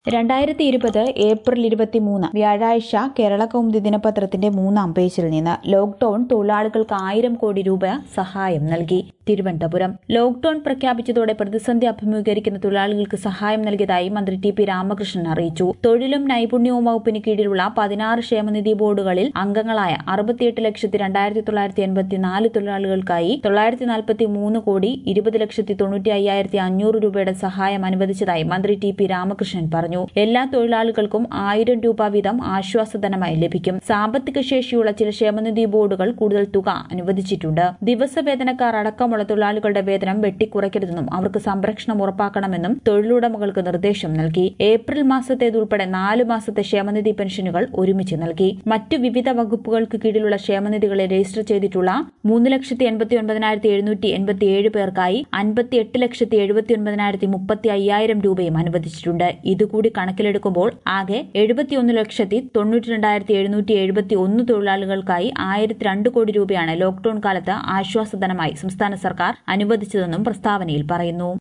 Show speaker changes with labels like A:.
A: രണ്ടായിരത്തി ഇരുപത് ഏപ്രിൽ ഇരുപത്തിമൂന്ന് വ്യാഴാഴ്ച കേരള കൗമുദി ദിനപത്രത്തിന്റെ മൂന്നാം പേജിൽ നിന്ന് ലോക്ഡൌൺ തൊഴിലാളികൾക്ക് ആയിരം കോടി രൂപ സഹായം നൽകി തിരുവനന്തപുരം ലോക്ഡൌൺ പ്രഖ്യാപിച്ചതോടെ പ്രതിസന്ധി അഭിമുഖീകരിക്കുന്ന തൊഴിലാളികൾക്ക് സഹായം നൽകിയതായി മന്ത്രി ടി പി രാമകൃഷ്ണൻ അറിയിച്ചു തൊഴിലും നൈപുണ്യവും വകുപ്പിന് കീഴിലുള്ള പതിനാറ് ക്ഷേമനിധി ബോർഡുകളിൽ അംഗങ്ങളായ അറുപത്തിയെട്ട് ലക്ഷത്തി രണ്ടായിരത്തി തൊള്ളായിരത്തി എൺപത്തിനാല് തൊഴിലാളികൾക്കായി തൊള്ളായിരത്തി നാൽപ്പത്തി മൂന്ന് കോടി ഇരുപത് ലക്ഷത്തി തൊണ്ണൂറ്റി അയ്യായിരത്തി അഞ്ഞൂറ് രൂപയുടെ സഹായം അനുവദിച്ചതായി മന്ത്രി ടി പി രാമകൃഷ്ണൻ പറഞ്ഞു എല്ലാ തൊഴിലാളികൾക്കും ആയിരം രൂപ വീതം ആശ്വാസധനമായി ലഭിക്കും സാമ്പത്തിക ശേഷിയുള്ള ചില ക്ഷേമനിധി ബോർഡുകൾ കൂടുതൽ തുക അനുവദിച്ചിട്ടുണ്ട് ദിവസവേതനക്കാർ അടക്കമുള്ള തൊഴിലാളികളുടെ വേതനം വെട്ടിക്കുറയ്ക്കരുതെന്നും അവർക്ക് സംരക്ഷണം ഉറപ്പാക്കണമെന്നും തൊഴിലുടമകൾക്ക് നിർദ്ദേശം നൽകി ഏപ്രിൽ മാസത്തേതുൾപ്പെടെ നാല് മാസത്തെ ക്ഷേമനിധി പെൻഷനുകൾ ഒരുമിച്ച് നൽകി മറ്റു വിവിധ വകുപ്പുകൾക്ക് കീഴിലുള്ള ക്ഷേമനിധികളെ രജിസ്റ്റർ ചെയ്തിട്ടുള്ള മൂന്ന് ലക്ഷത്തി എൺപത്തി ഒൻപതിനായിരത്തി എഴുന്നൂറ്റി എൺപത്തിയേഴ് പേർക്കായി അൻപത്തി എട്ട് ലക്ഷത്തി എഴുപത്തി ഒൻപതിനായിരത്തി മുപ്പത്തി അയ്യായിരം രൂപയും അനുവദിച്ചിട്ടുണ്ട് ഇതുകൂടി കണക്കിലെടുക്കുമ്പോൾ ആകെ എഴുപത്തിയൊന്ന് ലക്ഷത്തി തൊണ്ണൂറ്റി രണ്ടായിരത്തി എഴുന്നൂറ്റി എഴുപത്തി ഒന്ന് തൊഴിലാളികൾക്കായി ആയിരത്തി രണ്ട് കോടി രൂപയാണ് ലോക്ഡൌൺ കാലത്ത് ആശ്വാസധനമായി സംസ്ഥാന സർക്കാർ അനുവദിച്ചതെന്നും പ്രസ്താവനയിൽ പറയുന്നു